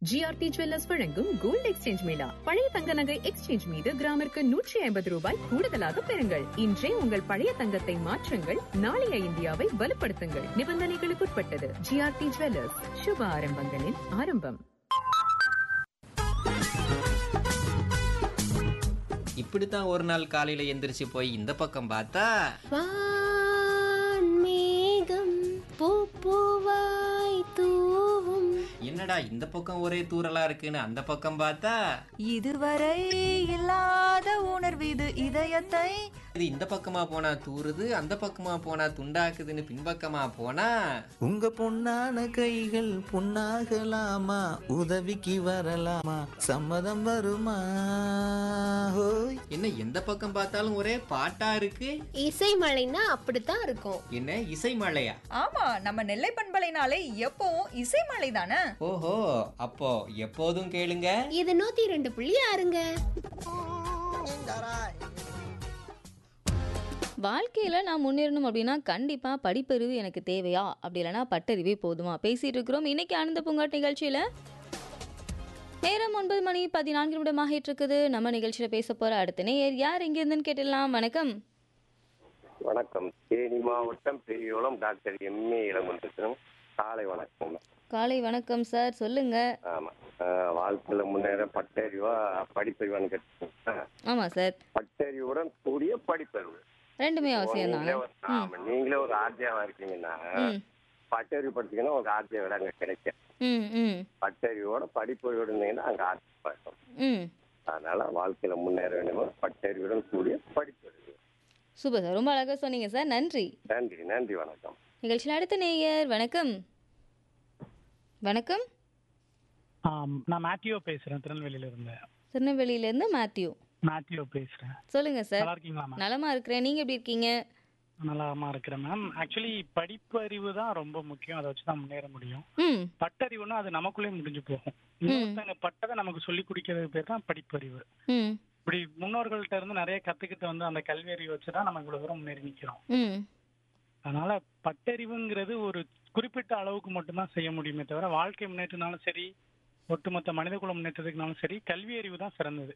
GRT jewellers வழங்கும் gold exchange mela பழைய தங்க நகை எக்ஸ்சேஞ்ச் மீது கிராமிற்கு நூற்றி ஐம்பது ரூபாய் கூடுதலாக பெறுங்கள் இன்றே உங்கள் பழைய தங்கத்தை மாற்றுங்கள் நாளைய இந்தியாவை வலுப்படுத்துங்கள் நிபந்தனைகளுக்குட்பட்டது ஜிஆர்டி ஜுவல்லர்ஸ் சுப ஆரம்பங்களின் ஆரம்பம் இப்படித்தான் ஒரு நாள் காலையில எந்திரிச்சு போய் இந்த பக்கம் பார்த்தா வான்மேகம் பூப்பூவாய் தூவும் என்னடா இந்த பக்கம் ஒரே தூரலா இருக்குன்னு அந்த பக்கம் பார்த்தா இதுவரை இல்லாத உணர்வு இது இதயத்தை இது இந்த பக்கமா போனா தூறுது அந்த பக்கமா போனா துண்டாக்குதுன்னு பின்பக்கமா போனா உங்க பொன்னான கைகள் பொன்னாகலாமா உதவிக்கு வரலாமா சம்மதம் வருமா ஹோய் என்ன எந்த பக்கம் பார்த்தாலும் ஒரே பாட்டா இருக்கு இசை மழைன்னா அப்படித்தான் இருக்கும் என்ன இசை மழையா ஆமா நம்ம நெல்லை பண்பலைனாலே எப்பவும் இசைமலை தானே ஓஹோ அப்போ எப்போதும் கேளுங்க இது நூத்தி ரெண்டு புள்ளி ஆறுங்க வாழ்க்கையில் நான் முன்னேறணும் அப்படின்னா கண்டிப்பாக படிப்பறிவு எனக்கு தேவையா அப்படி இல்லைனா பட்டறிவே போதுமா பேசிகிட்டு இருக்கிறோம் இன்னைக்கு ஆனந்த பூங்காட் நிகழ்ச்சியில் நேரம் ஒன்பது மணி பதினான்கு நிமிடமாக இருக்குது நம்ம நிகழ்ச்சியில் பேச போகிற அடுத்த நேயர் யார் எங்கேருந்துன்னு கேட்டுடலாம் வணக்கம் வணக்கம் தேனி மாவட்டம் பெரியோளம் டாக்டர் எம்ஏ இளமன்றத்தினம் காலை வணக்கம் காலை வணக்கம் சார் சொல்லுங்க ஆமா ஆஹ் வாழ்க்கையில முன்னேற பட்டறிவா படிப்பறிவான்னு கேட்டீங்கன்னா ஆமாம் சார் பட்டறிவுடன் கூடிய படிப்பறிவு ரெண்டுமே அவசியம் நீங்களே தாங்க ஒரு- ஆமா நீங்களே ஒரு ஆர்ஜியாவா இருக்கீங்கன்னா ம் பட்டறிவு படிச்சீங்கன்னா உங்களுக்கு ஆர்ஜியா விட அங்க கிடைக்கும் ம் ம் பட்டறிவோட படிப்பறிவோட இருந்தீங்கன்னா அங்க ஆர்ஜியா இருக்கும் ம் அதனால வாழ்க்கையில முன்னேற வேண்டும் பட்டறிவுடன் கூடிய படிப்பறிவு சூப்பர் சார் ரொம்ப அழகாக சொன்னீங்க சார் நன்றி நன்றி நன்றி வணக்கம் நிகழ்ச்சியில் அடுத்த நேயர் வணக்கம் வணக்கம் ஆம், நான் மேத்யூ பேசுறேன் திருநெல்வேலியில இருந்து திருநெல்வேலியிலேருந்து மேத்யூ மேத்யூ பேசுறேன் சொல்லுங்க சார் நல்லா இருக்கீங்களா மேம் நலமா இருக்கிறேன் நீங்க எப்படி இருக்கீங்க நலமா இருக்கிறேன் மேம் ஆக்சுவலி படிப்பறிவு தான் ரொம்ப முக்கியம் அதை வச்சு தான் முன்னேற முடியும் ம் பட்டறிவுனா அது நமக்குள்ளே முடிஞ்சு போகும் இன்னொருத்தங்க பட்டதை நமக்கு சொல்லி குடிக்கிறது பேர் தான் படிப்பறிவு ம் இப்படி முன்னோர்கள்ட்ட இருந்து நிறைய கத்துக்கிட்டு வந்து அந்த கல்வி அறிவு வச்சு தான் நம்ம இவ்வளவு தூரம் முன்னேறி நிக்கிறோம் ம் அதனால பட்டறிவுங்கிறது ஒரு குறிப்பிட்ட அளவுக்கு மட்டும்தான் செய்ய முடியுமே தவிர வாழ்க்கை முன்னேற்றனாலும் சரி ஒட்டுமொத்த மனிதகுல முன்னேற்றத்துக்குனாலும் சரி கல்வி அறிவு தான் சிறந்தது